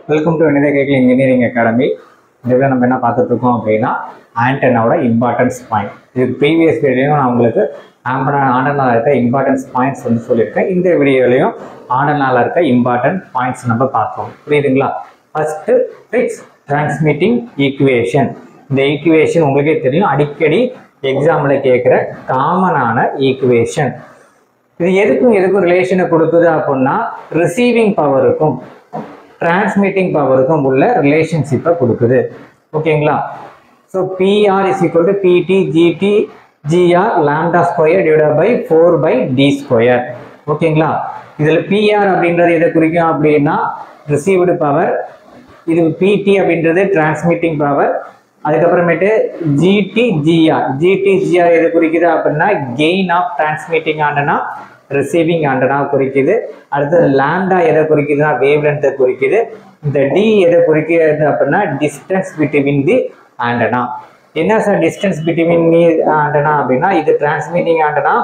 welcome to Vinitha கேக்கல் engineering academy இதில் நம்ம என்ன பார்த்துட்டு இருக்கோம் அப்படின்னா ஆண்டனாவோட இம்பார்ட்டன்ஸ் பாயிண்ட் இது ப்ரீவியஸ் வீடியோலையும் நான் உங்களுக்கு ஆம்பனா ஆண்டனால இருக்க இம்பார்ட்டன்ஸ் பாயிண்ட்ஸ் வந்து சொல்லியிருக்கேன் இந்த வீடியோலையும் ஆண்டனால இருக்க இம்பார்ட்டன்ட் பாயிண்ட்ஸ் நம்ம பார்த்தோம் புரியுதுங்களா ஃபர்ஸ்ட்டு ஃபிக்ஸ் டிரான்ஸ்மிட்டிங் ஈக்குவேஷன் இந்த ஈக்குவேஷன் உங்களுக்கே தெரியும் அடிக்கடி எக்ஸாமில் கேட்குற காமனான ஈக்குவேஷன் இது எதுக்கும் எதுக்கும் ரிலேஷனை கொடுக்குது அப்படின்னா ரிசீவிங் பவருக்கும் டிரான்ஸ்மிட்டிங் பவருக்கும் உள்ள ரிலேஷன்ஷிப்பை கொடுக்குது ஓகேங்களா so Pr is equal to Pt Gt Gr lambda square divide by four pi d square ஓகேங்களா இதில் பிஆர் அப்படின்றது எதை குறிக்கும் அப்படின்னா ரிசீவ்டு பவர் இது பிடி அப்படின்றது டிரான்ஸ்மிட்டிங் பவர் அதுக்கப்புறமேட்டு ஜிடி ஜிஆர் ஜிடி ஜிஆர் எது குறிக்குது அப்படின்னா gain of transmitting antenna receiving antenna குறிக்குது அடுத்தது லாம்டா எதை குறிக்குதுன்னா வேவ் லென்த்தை குறிக்குது இந்த டி எதை குறிக்கிறது அப்படின்னா டிஸ்டன்ஸ் பிட்வீன் தி ஆண்டனா என்ன sir distance between the antenna அப்படின்னா இது டிரான்ஸ்மிட்டிங் ஆண்டனா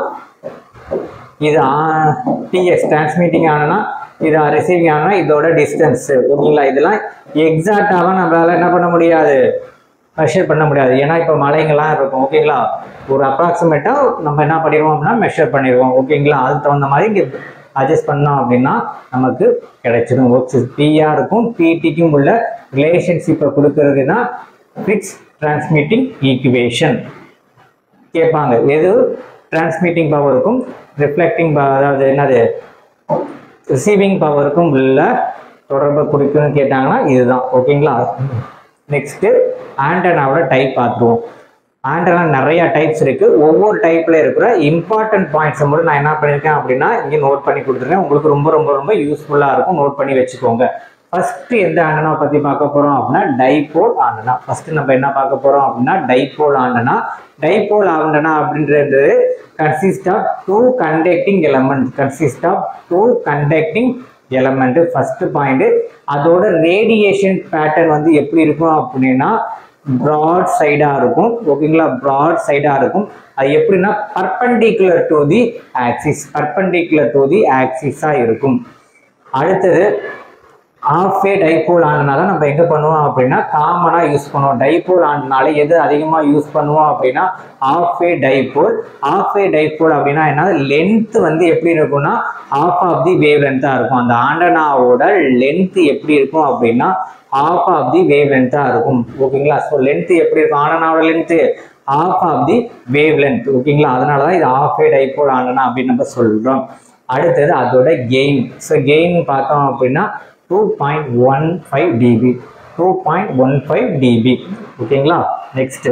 இது டிஎஸ் டிரான்ஸ்மிட்டிங் ஆனனா இது ரிசீவிங் ஆனா இதோட டிஸ்டன்ஸ் ஓகேங்களா இதெல்லாம் எக்ஸாக்டாக நம்மளால என்ன பண்ண முடியாது மெஷர் பண்ண முடியாது ஏன்னா இப்போ மலைங்கெல்லாம் இருக்கும் ஓகேங்களா ஒரு அப்ராக்சிமேட்டாக நம்ம என்ன பண்ணிடுவோம் அப்படின்னா மெஷர் பண்ணிடுவோம் ஓகேங்களா அதுக்கு தகுந்த மாதிரி இங்கே அட்ஜஸ்ட் பண்ணோம் அப்படின்னா நமக்கு கிடைச்சிடும் ஓகே பிஆருக்கும் பிடிக்கும் உள்ள ரிலேஷன்ஷிப்பை கொடுக்கறது தான் ஃபிக்ஸ் டிரான்ஸ்மிட்டிங் ஈக்குவேஷன் கேட்பாங்க எது டிரான்ஸ்மிட்டிங் பவருக்கும் ரிஃப்ளெக்டிங் அதாவது என்னது ரிசீவிங் பவருக்கும் உள்ள தொடர்பை குறிக்கும்னு கேட்டாங்கன்னா இதுதான் ஓகேங்களா நெக்ஸ்ட்டு ஆண்டனாவோட டைப் பார்த்துருவோம் ஆண்டனா நிறைய டைப்ஸ் இருக்கு ஒவ்வொரு டைப்ல இருக்கிற இம்பார்ட்டன்ட் பாயிண்ட்ஸை மட்டும் நான் என்ன பண்ணியிருக்கேன் அப்படின்னா இங்கே நோட் பண்ணி கொடுத்துருக்கேன் உங்களுக்கு ரொம்ப ரொம்ப ரொம்ப யூஸ்ஃபுல்லாக இருக்கும் நோட் பண்ணி வச்சுக்கோங்க ஃபர்ஸ்ட் எந்த ஆண்டனா பற்றி பார்க்க போகிறோம் அப்படின்னா டைபோல் ஆண்டனா ஃபர்ஸ்ட் நம்ம என்ன பார்க்க போகிறோம் அப்படின்னா டைபோல் ஆண்டனா டைபோல் ஆண்டனா அப்படின்றது consist of two conducting element consist of two conducting element first point அதோட ரேடியேஷன் பேட்டர்ன் வந்து எப்படி இருக்கும் அப்படின்னா ப்ராட் சைடாக இருக்கும் ஓகேங்களா ப்ராட் சைடாக இருக்கும் அது எப்படின்னா perpendicular to the axis perpendicular to the ஆக்சிஸாக இருக்கும் அடுத்தது ஆஃப் ஏ டைபோல் ஆனனால நம்ம எங்கே பண்ணுவோம் அப்படின்னா காமனாக யூஸ் பண்ணுவோம் டைபோல் ஆனனால எது அதிகமாக யூஸ் பண்ணுவோம் அப்படின்னா half a dipole half a dipole அப்படின்னா என்ன லென்த் வந்து எப்படி இருக்கும்னா ஆஃப் ஆஃப் தி வேவ் லென்த்தாக இருக்கும் அந்த ஆண்டனாவோட லென்த் எப்படி இருக்கும் அப்படின்னா ஆஃப் ஆஃப் தி வேவ் லென்த்தாக இருக்கும் ஓகேங்களா ஸோ லென்த் எப்படி இருக்கும் ஆண்டனாவோட length half half the wavelength ஓகேங்களா அதனால தான் இது ஆஃப் ஏ டைபோல் ஆண்டனா அப்படின்னு நம்ம சொல்கிறோம் அடுத்தது அதோட கெயின் ஸோ கெயின் பார்த்தோம் அப்படின்னா two point one five dB two point one five dB ஓகேங்களா next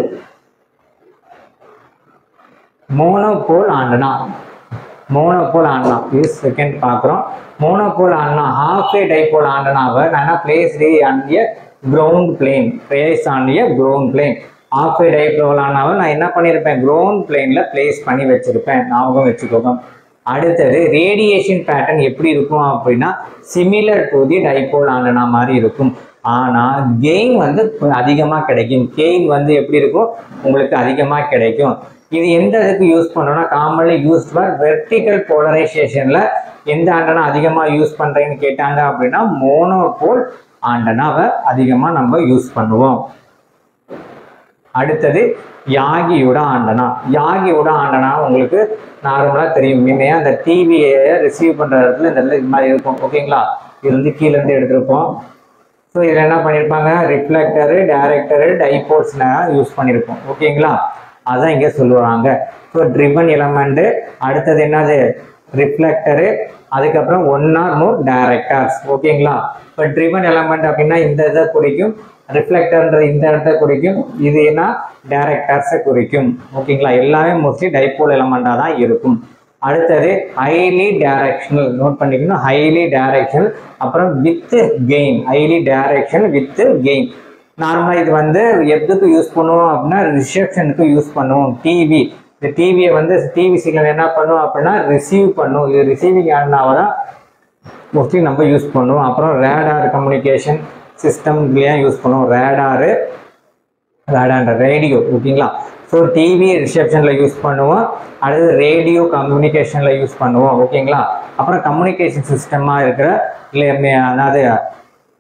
monopole antenna monopole antenna இது செகண்ட் பார்க்குறோம் monopole antenna half a dipole ஆண்டனாவை நான் place on a ground plane place on a ground plane half a dipole ஆனாவை நான் என்ன பண்ணியிருப்பேன் ground பிளேனில் பிளேஸ் பண்ணி வச்சுருப்பேன் ஞாபகம் வச்சுக்கோங்க அடுத்தது ரேடியேஷன் பேட்டர்ன் எப்படி இருக்கும் அப்படின்னா similar to the dipole antenna மாதிரி இருக்கும் ஆனால் கெயின் வந்து அதிகமாக கிடைக்கும் கெயின் வந்து எப்படி இருக்கும் உங்களுக்கு அதிகமாக கிடைக்கும் இது எந்த இதுக்கு யூஸ் பண்ணோம்னா காமன்லி யூஸ் ஃபார் வெர்டிக்கல் போலரைசேஷனில் எந்த ஆண்டனா அதிகமாக யூஸ் பண்ணுறீங்கன்னு கேட்டாங்க அப்படின்னா மோனோபோல் ஆண்டனாவை அதிகமாக நம்ம யூஸ் பண்ணுவோம் அடுத்தது யாகியோட ஆண்டனா யாகியோட ஆண்டனா உங்களுக்கு நார்மலாக தெரியும் முன்னையே அந்த டிவியை ரிசீவ் பண்ணுற இடத்துல இந்த இடத்துல இது மாதிரி இருக்கும் ஓகேங்களா இது வந்து கீழேருந்து எடுத்திருப்போம் ஸோ இதில் என்ன பண்ணியிருப்பாங்க ரிஃப்ளெக்டரு டேரக்டரு டைபோர்ட்ஸ்னா யூஸ் பண்ணியிருப்போம் ஓகேங்களா அதான் இங்கே சொல்லுவாங்க ஸோ ட்ரிபன் எலமெண்ட்டு அடுத்தது என்னது ரிஃப்ளெக்டரு அதுக்கப்புறம் ஒன் ஆர் மோர் டேரக்டர்ஸ் ஓகேங்களா இப்போ ட்ரிபன் எலமெண்ட் அப்படின்னா இந்த இதை குறிக்கும் ரிஃப்ளெக்டர்ன்ற இந்த இடத்த குறிக்கும் இது என்ன டேரக்டர்ஸை குறிக்கும் ஓகேங்களா எல்லாமே மோஸ்ட்லி டைபோல் எலமெண்ட்டாக தான் இருக்கும் அடுத்தது ஹைலி டைரக்ஷனல் நோட் பண்ணிக்கணும் ஹைலி டைரக்ஷனல் அப்புறம் with gain highly direction with gain நார்மலாக இது வந்து எதுக்கு யூஸ் பண்ணுவோம் அப்படின்னா ரிசப்ஷனுக்கு யூஸ் பண்ணுவோம் டிவி இந்த டிவியை வந்து டிவி சிக்னல் என்ன பண்ணுவோம் அப்படின்னா ரிசீவ் பண்ணும் இது ரிசீவிங் ஆனாவை தான் மோஸ்ட்லி நம்ம யூஸ் பண்ணுவோம் அப்புறம் ரேடார் கம்யூனிகேஷன் சிஸ்டம் இதுலேயும் யூஸ் பண்ணுவோம் ரேடாரு ரேடான்ற ரேடியோ ஓகேங்களா ஸோ டிவி ரிசப்ஷனில் யூஸ் பண்ணுவோம் அடுத்து ரேடியோ கம்யூனிகேஷனில் யூஸ் பண்ணுவோம் ஓகேங்களா அப்புறம் கம்யூனிகேஷன் சிஸ்டமாக இருக்கிற இல்லை அதாவது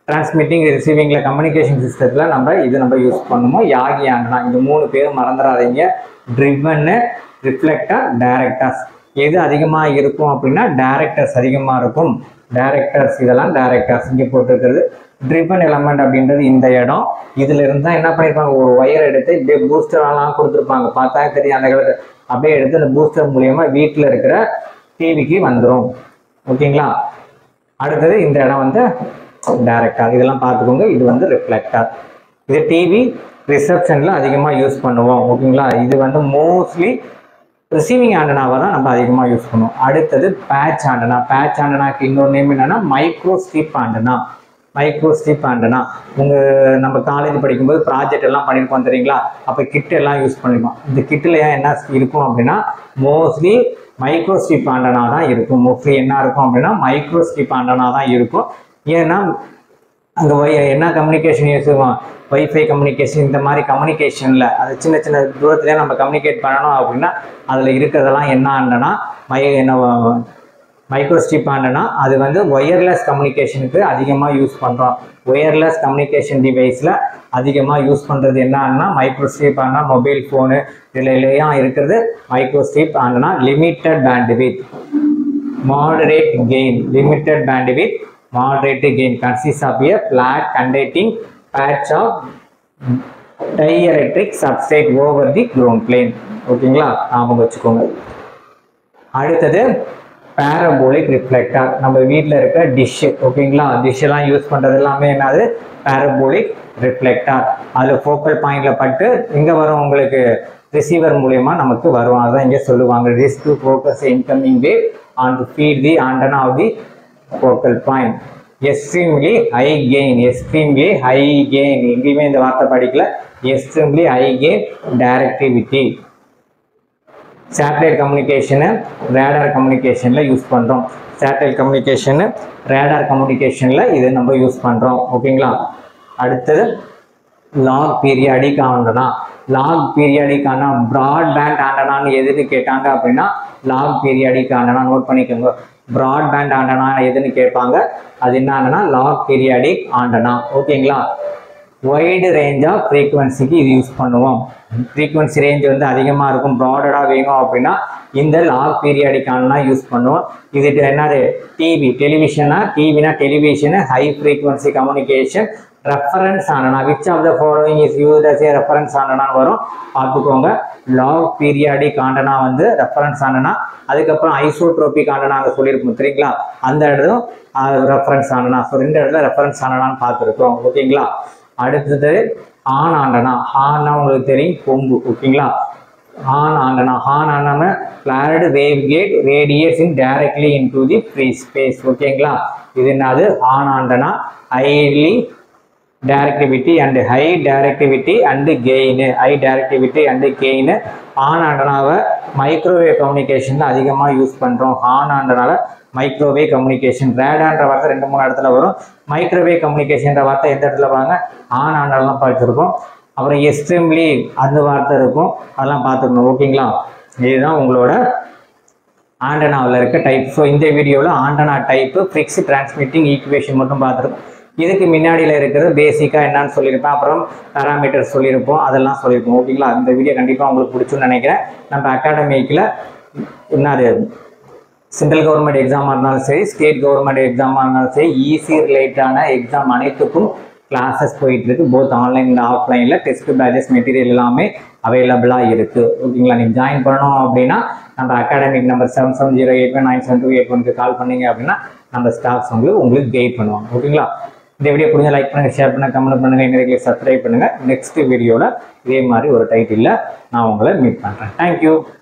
டிரான்ஸ்மிட்டிங் ரிசீவிங்கில் கம்யூனிகேஷன் சிஸ்டத்தில் நம்ம இது நம்ம யூஸ் பண்ணுவோம் யாகி ஆண்டனா இந்த மூணு பேரும் மறந்துடாதீங்க ட்ரிவன்னு ரிஃப்ளெக்டர் டைரக்டர்ஸ் எது அதிகமாக இருக்கும் அப்படின்னா டைரக்டர்ஸ் அதிகமாக இருக்கும் டைரக்டர்ஸ் இதெல்லாம் டைரக்டர்ஸ் இங்கே போட்டிருக்கிறது ட்ரிவன் எலமெண்ட் அப்படின்றது இந்த இடம் இதுல இருந்தா என்ன பண்ணிருப்பாங்க ஒரு ஒயர் எடுத்து இப்படியே பூஸ்டர்லாம் கொடுத்துருப்பாங்க பார்த்தா தெரியும் அந்த காலத்துல அப்படியே எடுத்து அந்த பூஸ்டர் மூலியமா வீட்டில் இருக்கிற டிவிக்கு வந்துடும் ஓகேங்களா அடுத்தது இந்த இடம் வந்து டைரக்டார் இதெல்லாம் பார்த்துக்கோங்க இது வந்து ரிஃப்ளெக்டர் இது டிவி ரிசப்ஷனில் அதிகமாக யூஸ் பண்ணுவோம் ஓகேங்களா இது வந்து மோஸ்ட்லி ரிசீவிங் ஆண்டனாவை தான் நம்ம அதிகமாக யூஸ் பண்ணுவோம் அடுத்தது பேட்ச் ஆண்டனா பேட்ச் ஆண்டனாக்கு இன்னொரு நேம் என்னன்னா micro strip antenna micro strip antenna உங்கள் நம்ம காலேஜ் படிக்கும்போது ப்ராஜெக்ட் எல்லாம் பண்ணியிருப்போம் தெரியுங்களா அப்போ கிட் எல்லாம் யூஸ் பண்ணிருப்போம் இந்த கிட்டில் ஏன் என்ன இருக்கும் அப்படின்னா மோஸ்ட்லி மைக்ரோ ஸ்ட்ரிப் ஆண்டனா தான் இருக்கும் மோஸ்ட்லி என்ன இருக்கும் அப்படின்னா மைக்ரோ ஸ்ட்ரிப் ஆண்டனா தான் இருக்கும் ஏன்னா அங்கே வை என்ன கம்யூனிகேஷன் யூஸ் வைஃபை கம்யூனிகேஷன் இந்த மாதிரி கம்யூனிகேஷனில் அது சின்ன சின்ன தூரத்துலேயே நம்ம கம்யூனிகேட் பண்ணணும் அப்படின்னா அதில் இருக்கிறதெல்லாம் என்ன ஆண்டனா மை என்ன மைக்ரோ ஸ்ட்ரிப் ஆண்டனா அது வந்து ஒயர்லெஸ் கம்யூனிகேஷனுக்கு அதிகமாக யூஸ் பண்ணுறோம் ஒயர்லெஸ் கம்யூனிகேஷன் டிவைஸில் அதிகமாக யூஸ் பண்ணுறது என்னன்னா micro strip antenna mobile phone இதில் இல்லையா இருக்கிறது micro strip antenna limited bandwidth moderate gain limited bandwidth moderate gain consists of a flat conducting patch of dielectric substrate over the ground plane ஓகேங்களா ஞாபகம் வச்சுக்கோங்க அடுத்தது பேரபோலிக் ரிஃப்ளெக்டர் நம்ம வீட்டில் இருக்க டிஷ் ஓகேங்களா டிஷ் எல்லாம் யூஸ் பண்ணுறது எல்லாமே என்னது பேரபோலிக் ரிஃப்ளெக்டர் அதில் ஃபோக்கல் பாயிண்ட்ல பட்டு இங்கே வரும் உங்களுக்கு ரிசீவர் மூலியமா நமக்கு வரும் அதான் இங்கே சொல்லுவாங்க this to focus incoming wave on to feed the antenna of the focal point extremely high gain extremely high gain எங்கேயுமே இந்த வார்த்தை படிக்கல extremely high gain directivity satellite communication radar கம்யூனிகேஷனில் யூஸ் பண்ணுறோம் சேட்டலைட் கம்யூனிகேஷனு ரேடார் கம்யூனிகேஷனில் இது நம்ம use பண்ணுறோம் ஓகேங்களா அடுத்தது log periodic antenna log periodic antenna broad band ஆண்டனான்னு எதுன்னு கேட்டாங்க அப்படின்னா லாக் பீரியாடிக் ஆண்டனா நோட் பண்ணிக்கோங்க ப்ராட் பேண்ட் ஆண்டனா எதுன்னு கேட்பாங்க அது என்னன்னா லாக் பீரியாடிக் ஆண்டனா ஓகேங்களா வைடு ரேஞ்ச் ஆஃப் ஃப்ரீக்குவன்சிக்கு இது யூஸ் பண்ணுவோம் ஃப்ரீக்குவன்சி ரேஞ்ச் வந்து அதிகமாக இருக்கும் ப்ராடடாக வேணும் அப்படின்னா இந்த லாக் பீரியாடிக் ஆண்டனா யூஸ் பண்ணுவோம் இது என்னது டிவி டெலிவிஷனா டிவினா television high frequency communication reference antenna which of the following is use as a reference ஆண்டனான்னு வரும் பார்த்துக்கோங்க லாக் பீரியாடிக் ஆண்டனா வந்து ரெஃபரன்ஸ் ஆண்டனா அதுக்கப்புறம் ஐசோட்ரோபிக் ஆண்டனா அங்கே சொல்லியிருப்போம் சரிங்களா அந்த இடத்தும் ரெஃபரன்ஸ் ஆண்டனா ஸோ ரெண்டு இடத்துல ரெஃபரன்ஸ் ஆண்டனான்னு பார்த்துருக்கோம் ஓகேங்களா அடுத்தது ஆன் ஆண்டனா ஆன்னா உங்களுக்கு தெரியும் கொம்பு ஓகேங்களா horn antenna horn antenna flared wave guide radiates in directly into the free space ஓகேங்களா இது என்னது horn antenna highly directivity and high directivity and gain high directivity and gain horn ஆண்டனாவை microwave கம்யூனிகேஷனில் அதிகமாக யூஸ் பண்ணுறோம் ஆன் ஆண்டனால microwave communication ரேடான்ற வார்த்தை ரெண்டு மூணு இடத்துல வரும் மைக்ரோவேவ் கம்யூனிகேஷன்ற வார்த்தை எந்த இடத்துல பாருங்க ஆன் ஆண்டெல்லாம் பார்த்துருக்கோம் அப்புறம் எக்ஸ்ட்ரீம்லி அந்த வார்த்தை இருக்கும் அதெல்லாம் பார்த்துக்கணும் ஓகேங்களா இதுதான் உங்களோட ஆண்டனாவில் இருக்க டைப் ஸோ இந்த வீடியோவில் antenna type Friis transmitting equation மட்டும் பார்த்துருக்கோம் இதுக்கு முன்னாடியில் இருக்கிறது பேசிக்காக என்னன்னு சொல்லியிருப்பேன் அப்புறம் பேராமீட்டர் சொல்லியிருப்போம் அதெல்லாம் சொல்லியிருப்போம் ஓகேங்களா இந்த வீடியோ கண்டிப்பாக உங்களுக்கு பிடிச்சுன்னு நினைக்கிறேன் நம்ம அகாடமிக்கில் என்னது சென்ட்ரல் கவர்மெண்ட் எக்ஸாமாக இருந்தாலும் சரி ஸ்டேட் கவர்மெண்ட் எக்ஸாமாக இருந்தாலும் சரி ஈஸி ரிலேட்டடான எக்ஸாம் அனைத்துக்கும் கிளாஸஸ் போயிட்டு இருக்கு போத் ஆன்லைன் அண்ட் ஆஃப்லைனில் டெஸ்ட் பேஜஸ் மெட்டீரியல் எல்லாமே அவைலபிளாக இருக்கு ஓகேங்களா நீங்கள் ஜாயின் பண்ணணும் அப்படின்னா நம்ம academic number seven seven zero eight one nine seven two eight ஒனுக்கு கால் பண்ணீங்க அப்படின்னா நம்ம ஸ்டாஃப்ஸ் உங்களுக்கு உங்களுக்கு கைட் பண்ணுவாங்க ஓகேங்களா இந்த வீடியோ பிடிச்ச லைக் பண்ணுங்க ஷேர் பண்ணுங்க கமெண்ட் பண்ணுங்க எங்களுக்கு சப்ஸ்கிரைப் பண்ணுங்க நெக்ஸ்ட் வீடியோவில் இதே மாதிரி ஒரு டைட்டிலில் நான் உங்களை மீட் பண்ணுறேன் தேங்க்யூ